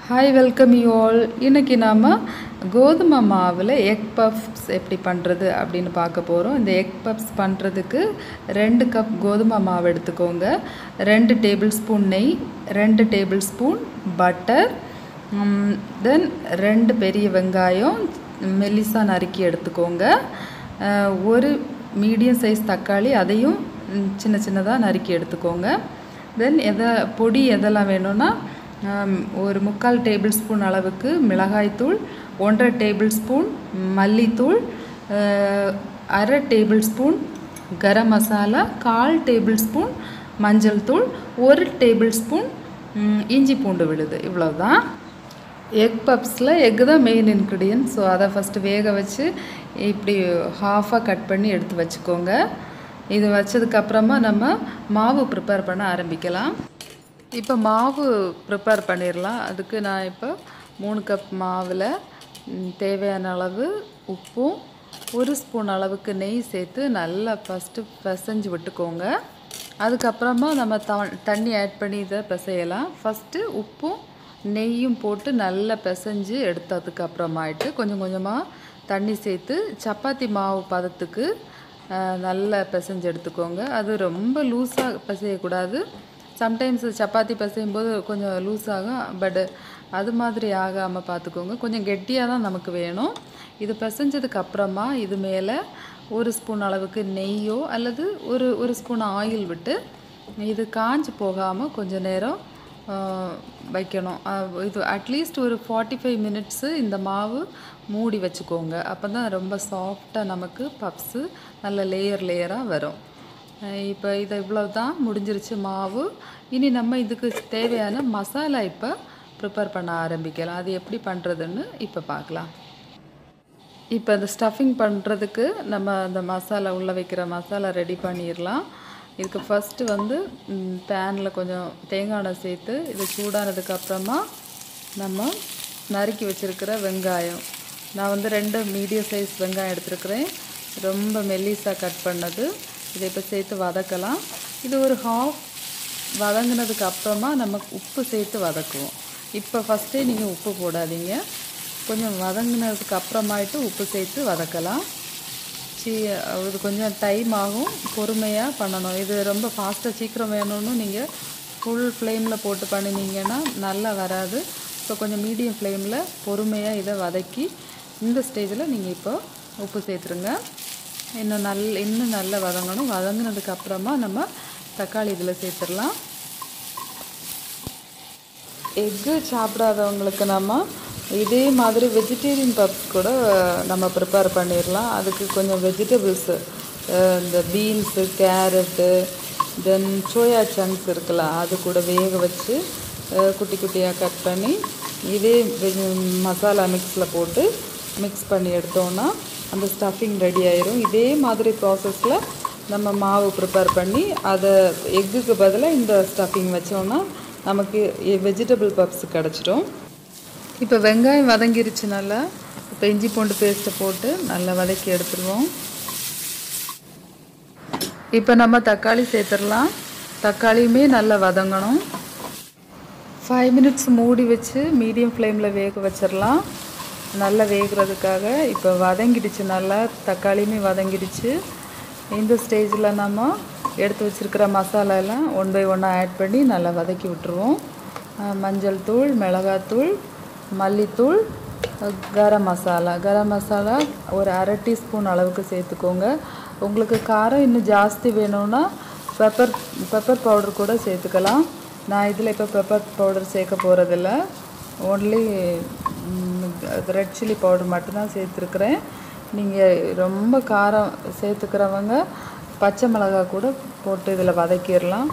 hi welcome you all இன்றைக்கி நாம் கோதுமை மாவில் எக் பஃப்ஸ் எப்படி பண்ணுறது அப்படின்னு பார்க்க போகிறோம் இந்த எக் பஃப்ஸ் பண்ணுறதுக்கு ரெண்டு கப் கோதுமை மாவு எடுத்துக்கோங்க ரெண்டு டேபிள் ஸ்பூன் நெய் ரெண்டு டேபிள் ஸ்பூன் பட்டர் தென் ரெண்டு பெரிய வெங்காயம் மெல்லிசாக நறுக்கி எடுத்துக்கோங்க அஹ், ஒரு மீடியம் சைஸ் தக்காளி அதையும் ம், சின்ன சின்னதாக நறுக்கி எடுத்துக்கோங்க தென் எதை பொடி எதெல்லாம் வேணும்னா ஆம், ஒரு முக்கால் டேபிள் ஸ்பூன் அளவுக்கு மிளகாய்த்தூள் ஒன்றரை டேபிள் ஸ்பூன் மல்லித்தூள் அஹ், அரை டேபிள் ஸ்பூன் கரம் மசாலா கால் டேபிள் ஸ்பூன் மஞ்சள் தூள் ஒரு டேபிள் ஸ்பூன் ம், இஞ்சி பூண்டு விழுது இவ்வளவுதான் எக் பப்ஸில் எக்கு தான் மெயின் இன்க்ரீடியன்ட் ஸோ அதை ஃபஸ்ட்டு வேக வச்சு இப்படி ஹாஃபாக கட் பண்ணி எடுத்து வச்சுக்கோங்க இது வச்சதுக்கப்புறமா நம்ம மாவு ப்ரிப்பேர் பண்ண ஆரம்பிக்கலாம் இப்போ மாவு ப்ரிப்பேர் பண்ணிடலாம் அதுக்கு நான் இப்போ மூணு கப் மாவில் ம், தேவையான அளவு உப்பும் ஒரு ஸ்பூன் அளவுக்கு நெய் சேர்த்து நல்லா ஃபஸ்ட்டு பிசைஞ்சு விட்டுக்கோங்க அதுக்கப்புறமா நம்ம த தண்ணி ஆட் பண்ணி இதை பிசையலாம் ஃபஸ்ட்டு உப்பும் நெய்யும் போட்டு நல்லா பிசைஞ்சு எடுத்ததுக்கு அப்புறமாயிட்டு கொஞ்சம் கொஞ்சமாக தண்ணி சேர்த்து சப்பாத்தி மாவு பதத்துக்கு அஹ், நல்லா பிசைஞ்சு எடுத்துக்கோங்க அது ரொம்ப லூஸாக பிசையக்கூடாது சம்டைம்ஸ் சப்பாத்தி பிசையும் போது கொஞ்சம் லூஸ் ஆகும் பட் அது மாதிரி ஆகாமல் பார்த்துக்கோங்க கொஞ்சம் கெட்டியாக தான் நமக்கு வேணும் இது பிசைஞ்சதுக்கு அப்புறமா இது மேலே ஒரு ஸ்பூன் அளவுக்கு நெய்யோ அல்லது ஒரு ஒரு ஸ்பூன் ஆயில் விட்டு இது காஞ்சு போகாமல் கொஞ்சம் நேரம் ஆஹ், வைக்கணும் ஆஹ், இது அட்லீஸ்ட் ஒரு ஃபார்ட்டி ஃபைவ் மினிட்ஸு இந்த மாவு மூடி வச்சுக்கோங்க அப்போ தான் ரொம்ப சாஃப்டாக நமக்கு பப்ஸு நல்ல லேயர் லேயராக வரும் இப்போ இதை இவ்வளவு தான் முடிஞ்சிருச்சு மாவு இனி நம்ம இதுக்கு தேவையான மசாலா இப்போ ப்ரிப்பேர் பண்ண ஆரம்பிக்கலாம் அது எப்படி பண்ணுறதுன்னு இப்போ பார்க்கலாம் இப்போ இந்த ஸ்டஃபிங் பண்ணுறதுக்கு நம்ம அந்த மசாலா உள்ளே வைக்கிற மசாலா ரெடி பண்ணிடலாம் இதுக்கு ஃபஸ்ட்டு வந்து பேனில் கொஞ்சம் தேங்காய் எண்ணெய் சேர்த்து இது சூடானதுக்கு அப்புறமா நம்ம நறுக்கி வச்சுருக்கிற வெங்காயம் நான் வந்து ரெண்டு மீடியம் சைஸ் வெங்காயம் எடுத்துருக்கிறேன் ரொம்ப மெல்லிஸாக கட் பண்ணது இதை இப்போ சேர்த்து வதக்கலாம் இது ஒரு ஹாஃப் வதங்கினதுக்கு அப்புறமா நம்ம உப்பு சேர்த்து வதக்குவோம் இப்போ ஃபஸ்ட்டே நீங்கள் உப்பு போடாதீங்க கொஞ்சம் வதங்கினதுக்கு அப்புறமாயிட்டு உப்பு சேர்த்து வதக்கலாம் சி இது கொஞ்சம் டைம் ஆகும் பொறுமையாக பண்ணணும் இது ரொம்ப ஃபாஸ்ட்டாக சீக்கிரம் வேணும்னு நீங்கள் ஃபுல் ஃப்ளேமில் போட்டு பண்ணினீங்கன்னா நல்லா வராது ஸோ கொஞ்சம் மீடியம் ஃப்ளேமில் பொறுமையாக இதை வதக்கி இந்த ஸ்டேஜில் நீங்கள் இப்போ உப்பு சேர்த்துருங்க இன்னும் நல் இன்னும் நல்லா வதங்கணும் வதங்கினதுக்கு அப்புறமா நம்ம தக்காளி இதில் சேர்த்துடலாம் எக்கு சாப்பிடாதவங்களுக்கு நம்ம இதே மாதிரி வெஜிடேரியன் பப்ஸ் கூட நம்ம ப்ரிப்பேர் பண்ணிடலாம் அதுக்கு கொஞ்சம் வெஜிடபிள்ஸு இந்த beans carrot then soya chunks இருக்குல்ல அது கூட வேக வச்சு அஹ், குட்டி குட்டியாக கட் பண்ணி இதே வெஜ் மசாலா மிக்ஸில் போட்டு மிக்ஸ் பண்ணி எடுத்தோன்னா அந்த ஸ்டஃபிங் ரெடி ஆயிரும் இதே மாதிரி ப்ராசஸில் நம்ம மாவு ப்ரிப்பேர் பண்ணி அதை எக்குக்கு பதிலாக இந்த ஸ்டஃபிங் வச்சோன்னா நமக்கு வெஜிடபிள் பப்ஸ் கிடச்சிடும் இப்போ வெங்காயம் வதங்கிருச்சு நல்லா இப்போ இஞ்சி பூண்டு பேஸ்ட்டை போட்டு நல்லா வதக்கி எடுத்துருவோம் இப்போ நம்ம தக்காளி சேர்த்துடலாம் தக்காளியுமே நல்லா வதங்கணும் ஃபைவ் மினிட்ஸ் மூடி வச்சு மீடியம் ஃப்ளேமில் வேக வச்சிடலாம் நல்லா வேகிறதுக்காக இப்போ வதங்கிடுச்சு நல்லா தக்காளியுமே வதங்கிடுச்சு இந்த ஸ்டேஜில் நம்ம எடுத்து வச்சுருக்கிற மசாலா எல்லாம் ஒன் பை ஒன்னாக ஆட் பண்ணி நல்லா வதக்கி விட்டுருவோம் அஹ் மஞ்சள் தூள் மிளகாத்தூள் மல்லித்தூள் அஹ் கரம் மசாலா கரம் மசாலா ஒரு அரை டீஸ்பூன் அளவுக்கு சேர்த்துக்கோங்க உங்களுக்கு காரம் இன்னும் ஜாஸ்தி வேணும்னா பெப்பர் பெப்பர் பவுடர் கூட சேர்த்துக்கலாம் நான் இதில் இப்போ பெப்பர் பவுடர் சேர்க்க போகிறதில்ல ஓன்லி ரெட் சில்லி பவுடர் மட்டும்தான் சேர்த்துருக்குறேன் நீங்கள் ரொம்ப காரம் சேர்த்துக்கிறவங்க பச்சை மிளகாய் கூட போட்டு இதில் வதக்கிடலாம்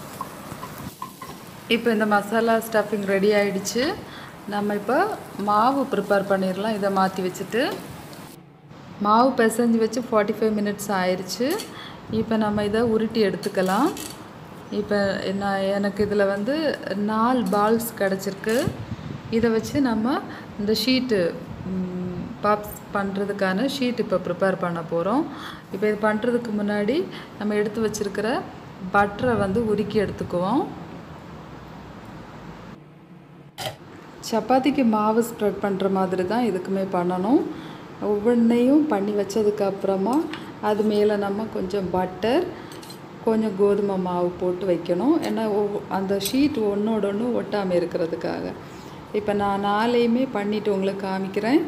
இப்போ இந்த மசாலா ஸ்டஃபிங் ரெடி ஆயிடுச்சு நம்ம இப்போ மாவு ப்ரிப்பேர் பண்ணிடலாம் இதை மாற்றி வச்சுட்டு மாவு பிசைஞ்சு வச்சு ஃபார்ட்டி ஃபைவ் மினிட்ஸ் ஆயிடுச்சு இப்போ நம்ம இதை உருட்டி எடுத்துக்கலாம் இப்போ நான் எனக்கு இதில் வந்து நாலு பால்ஸ் கிடச்சிருக்கு இதை வச்சு நம்ம இந்த ஷீட்டு பப்ஸ் பண்ணுறதுக்கான ஷீட் இப்போ ப்ரிப்பேர் பண்ண போகிறோம் இப்போ இது பண்ணுறதுக்கு முன்னாடி நம்ம எடுத்து வச்சுருக்கிற பட்டரை வந்து உருக்கி எடுத்துக்குவோம் சப்பாத்திக்கு மாவு ஸ்ப்ரெட் பண்ணுற மாதிரி தான் இதுக்குமே பண்ணணும் ஒவ்வொன்றையும் பண்ணி வச்சதுக்கு அப்புறமா அது மேலே நம்ம கொஞ்சம் பட்டர் கொஞ்சம் கோதுமை மாவு போட்டு வைக்கணும் ஏன்னா ஒவ்வொ- அந்த ஷீட் ஒன்றோட ஒன்று ஒட்டாமல் இருக்கிறதுக்காக இப்போ நான் நாளையுமே பண்ணிவிட்டு உங்களுக்கு காமிக்கிறேன்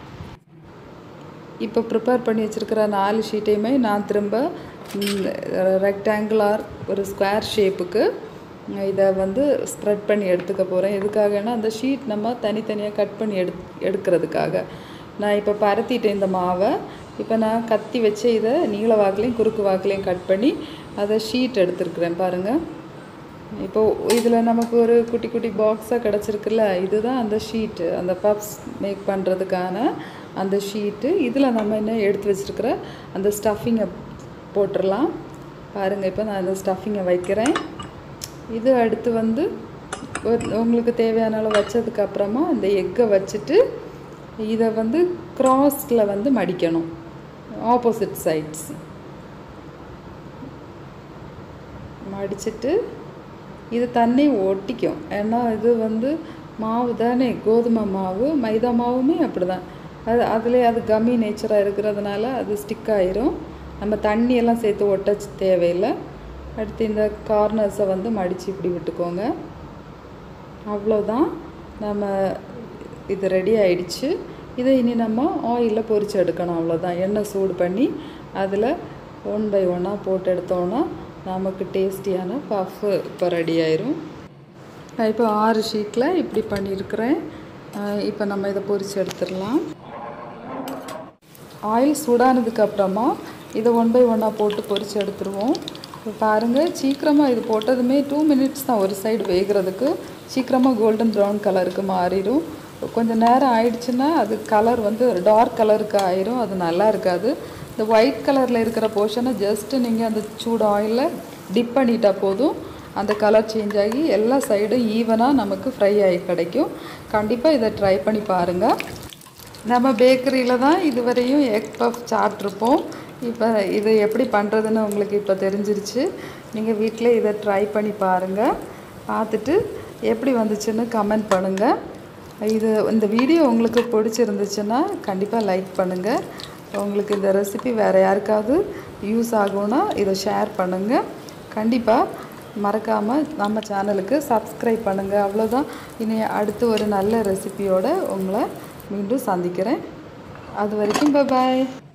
இப்போ ப்ரிப்பேர் பண்ணி வச்சுருக்கிற நாலு ஷீட்டையுமே நான் திரும்ப ரெக்டாங்குலார் ஒரு ஸ்கொயர் ஷேப்புக்கு இதை வந்து ஸ்ப்ரெட் பண்ணி எடுத்துக்க போகிறேன் எதுக்காகன்னா அந்த ஷீட் நம்ம தனித்தனியாக கட் பண்ணி எடு எடுக்கிறதுக்காக நான் இப்போ பரத்திட்டேன் இந்த மாவை இப்போ நான் கத்தி வச்சு இதை நீள வாக்குலையும் குறுக்கு வாக்குலையும் கட் பண்ணி அதை ஷீட் எடுத்துருக்குறேன் பாருங்கள் இப்போ இதில் நமக்கு ஒரு குட்டி குட்டி பாக்ஸாக கிடச்சிருக்குல்ல இதுதான் அந்த ஷீட்டு அந்த பப்ஸ் மேக் பண்ணுறதுக்கான அந்த ஷீட்டு இதில் நம்ம என்ன எடுத்து வச்சுருக்கிற அந்த ஸ்டஃபிங்கை போட்டுடலாம் பாருங்கள் இப்போ நான் அந்த ஸ்டஃபிங்கை வைக்கிறேன் இது அடுத்து வந்து ஒரு- உங்களுக்கு தேவையான அளவு வச்சதுக்கு அப்புறமா இந்த எக்கை வச்சுட்டு இதை வந்து கிராஸில் வந்து மடிக்கணும் ஆப்போசிட் சைட்ஸ் மடிச்சிட்டு இது தண்ணி ஒட்டிக்கும் ஏன்னா இது வந்து மாவு தானே கோதுமை மாவு மைதா மாவுமே அப்படி தான் அது அதிலே அது கம்மி நேச்சராக இருக்கிறதுனால அது ஸ்டிக் ஆயிரும் நம்ம தண்ணியெல்லாம் சேர்த்து ஒட்ட தேவையில்லை அடுத்து இந்த கார்னர்ஸை வந்து மடித்து இப்படி விட்டுக்கோங்க அவ்வளோதான் நம்ம இது ரெடி ஆயிடுச்சு இதை இனி நம்ம ஆயிலில் பொரிச்சு எடுக்கணும் அவ்வளோதான் எண்ணெய் சூடு பண்ணி அதில் ஒன் பை ஒன்னாக போட்டு எடுத்தோன்னா நமக்கு டேஸ்டியான பஃப்பு இப்போ ரெடி ஆயிரும் நான் இப்போ ஆறு ஷீட்டில் இப்படி பண்ணியிருக்கிறேன் அஹ் இப்போ நம்ம இதை பொரிச்சு எடுத்துடலாம் ஆயில் சூடானதுக்கு அப்புறமா இதை ஒன் பை ஒன்னாக போட்டு பொரிச்சு எடுத்துருவோம் இப்போ பாருங்கள் சீக்கிரமாக இது போட்டதுமே டூ மினிட்ஸ் தான் ஒரு சைடு வேகிறதுக்கு சீக்கிரமாக கோல்டன் ப்ரௌன் கலருக்கு மாறிடும் கொஞ்சம் நேரம் ஆயிடுச்சுன்னா அது கலர் வந்து டார்க் கலருக்கு ஆயிரும் அது நல்லா இருக்காது இந்த ஒயிட் கலரில் இருக்கிற போர்ஷனை ஜஸ்ட்டு நீங்கள் அந்த சூடு ஆயிலில் டிப் பண்ணிட்டா போதும் அந்த கலர் சேஞ்ச் ஆகி எல்லா சைடும் ஈவனாக நமக்கு ஃப்ரை ஆகி கிடைக்கும் கண்டிப்பாக இதை ட்ரை பண்ணி பாருங்கள் நம்ம பேக்கரியில் தான் இதுவரையும் எக் பஃப் சாப்பிட்ருப்போம் இப்போ இது எப்படி பண்ணுறதுன்னு உங்களுக்கு இப்போ தெரிஞ்சிருச்சு நீங்கள் வீட்டில் இதை ட்ரை பண்ணி பாருங்கள் பார்த்துட்டு எப்படி வந்துச்சுன்னு கமெண்ட் பண்ணுங்கள் இது இந்த வீடியோ உங்களுக்கு பிடிச்சிருந்துச்சுன்னா கண்டிப்பாக லைக் பண்ணுங்கள் உங்களுக்கு இந்த ரெசிபி வேறு யாருக்காவது யூஸ் ஆகும்னா இதை ஷேர் பண்ணுங்கள் கண்டிப்பாக மறக்காமல் நம்ம சேனலுக்கு சப்ஸ்கிரைப் பண்ணுங்கள் அவ்வளோதான் இனி அடுத்து ஒரு நல்ல ரெசிபியோட உங்களை மீண்டும் சந்திக்கிறேன் அது வரைக்கும் பாய்